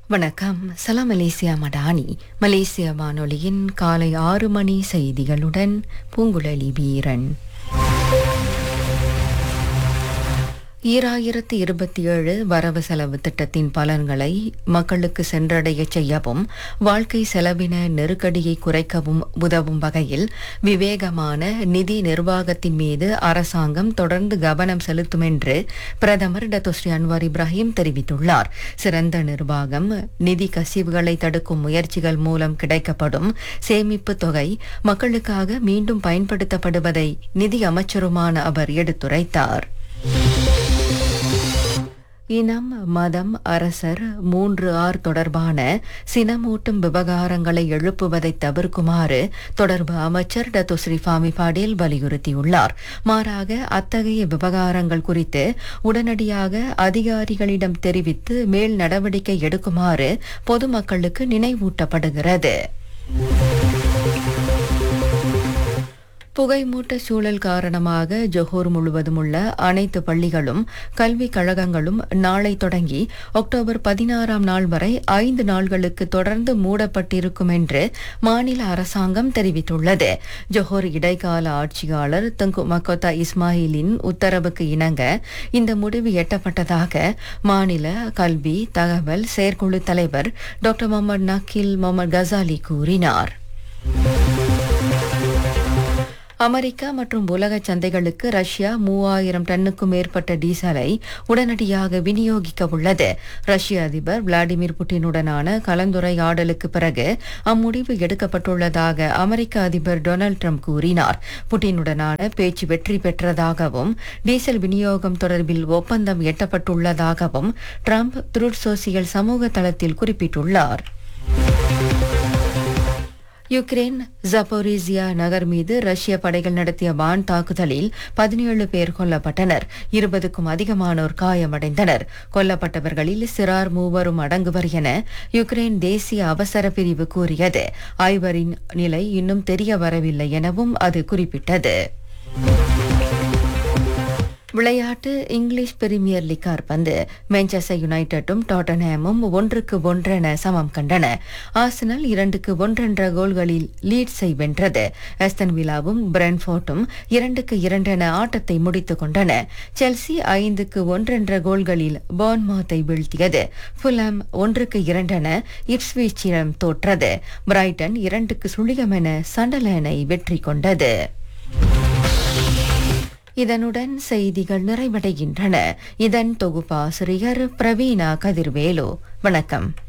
வணக்கம் சலாம் மலேசியா மடானி மலேசிய வானொலியின் காலை ஆறு மணி செய்திகளுடன் பூங்குழலி வீரன் ஈராயிரத்து இருபத்தி ஏழு வரவு செலவு திட்டத்தின் பலன்களை மக்களுக்கு சென்றடைய செய்யவும் வாழ்க்கை செலவின நெருக்கடியை குறைக்கவும் உதவும் வகையில் விவேகமான நிதி நிர்வாகத்தின் மீது அரசாங்கம் தொடர்ந்து கவனம் செலுத்தும் என்று பிரதமர் டத்தோஸ்ரீ அன்வார் இப்ராஹிம் தெரிவித்துள்ளார் சிறந்த நிர்வாகம் நிதி கசிவுகளை தடுக்கும் முயற்சிகள் மூலம் கிடைக்கப்படும் சேமிப்பு தொகை மக்களுக்காக மீண்டும் பயன்படுத்தப்படுவதை நிதி அமைச்சருமான அவர் எடுத்துரைத்தார் இனம் மதம் அரசர் மூன்று ஆர் தொடர்பான சினமூட்டும் விவகாரங்களை எழுப்புவதை தவிர்க்குமாறு தொடர்பு அமைச்சர் டத்து ஸ்ரீஃபாமி பாடேல் வலியுறுத்தியுள்ளார் மாறாக அத்தகைய விவகாரங்கள் குறித்து உடனடியாக அதிகாரிகளிடம் தெரிவித்து மேல் நடவடிக்கை எடுக்குமாறு பொதுமக்களுக்கு நினைவூட்டப்படுகிறது புகைமூட்ட சூழல் காரணமாக ஜொஹோர் முழுவதும் உள்ள அனைத்து பள்ளிகளும் கல்விக் கழகங்களும் நாளை தொடங்கி அக்டோபர் பதினாறாம் நாள் வரை ஐந்து நாள்களுக்கு தொடர்ந்து மூடப்பட்டிருக்கும் என்று மாநில அரசாங்கம் தெரிவித்துள்ளது ஜொஹோர் இடைக்கால ஆட்சியாளர் தங்கு மக்கோத்தா இஸ்மாயிலின் உத்தரவுக்கு இணங்க இந்த முடிவு எட்டப்பட்டதாக மாநில கல்வி தகவல் செயற்குழு தலைவர் டாக்டர் முகமது நக்கீல் முகமது கசாலி கூறினார் அமெரிக்கா மற்றும் உலக சந்தைகளுக்கு ரஷ்யா மூவாயிரம் டன்னுக்கும் மேற்பட்ட டீசலை உடனடியாக விநியோகிக்க உள்ளது ரஷ்ய அதிபர் விளாடிமிர் புட்டினுடனான கலந்துரையாடலுக்கு பிறகு அம்முடிவு எடுக்கப்பட்டுள்ளதாக அமெரிக்க அதிபர் டொனால்ட் ட்ரம்ப் கூறினார் புட்டினுடனான பேச்சு வெற்றி பெற்றதாகவும் டீசல் விநியோகம் தொடர்பில் ஒப்பந்தம் எட்டப்பட்டுள்ளதாகவும் ட்ரம்ப் த்ருட் சோசியல் சமூக தளத்தில் குறிப்பிட்டுள்ளார் யுக்ரைன் ஜப்போரிசியா நகர் மீது ரஷ்ய படைகள் நடத்திய வான் தாக்குதலில் பதினேழு பேர் கொல்லப்பட்டனர் இருபதுக்கும் அதிகமானோர் காயமடைந்தனர் கொல்லப்பட்டவர்களில் சிறார் மூவரும் அடங்குவர் என யுக்ரைன் தேசிய அவசர பிரிவு கூறியது ஐவரின் நிலை இன்னும் தெரிய வரவில்லை எனவும் அது குறிப்பிட்டது விளையாட்டு இங்கிலீஷ் பிரீமியர் லீக் காற்பந்து மான்செஸ்டர் யுனைடெட்டும் டாட்டன்ஹாமும் ஒன்றுக்கு ஒன்றென சமம் கண்டன ஆர்சனல் இரண்டுக்கு ஒன்றென்ற கோல்களில் லீட்ஸை வென்றது எஸ்தன் விலாவும் பிரென்ஃபோர்ட்டும் இரண்டுக்கு இரண்டென ஆட்டத்தை முடித்துக் கொண்டன செல்சி ஐந்துக்கு ஒன்றென்ற கோல்களில் போர்ன்மவுத்தை வீழ்த்தியது ஃபுலம் ஒன்றுக்கு இரண்டென இப்ஸ்வீச்சிடம் தோற்றது பிரைட்டன் இரண்டுக்கு சுழிகமென சண்டலேனை வெற்றி கொண்டது இதனுடன் செய்திகள் நிறைவடைகின்றன இதன் தொகுப்பாசிரியர் பிரவீணா கதிர்வேலு வணக்கம்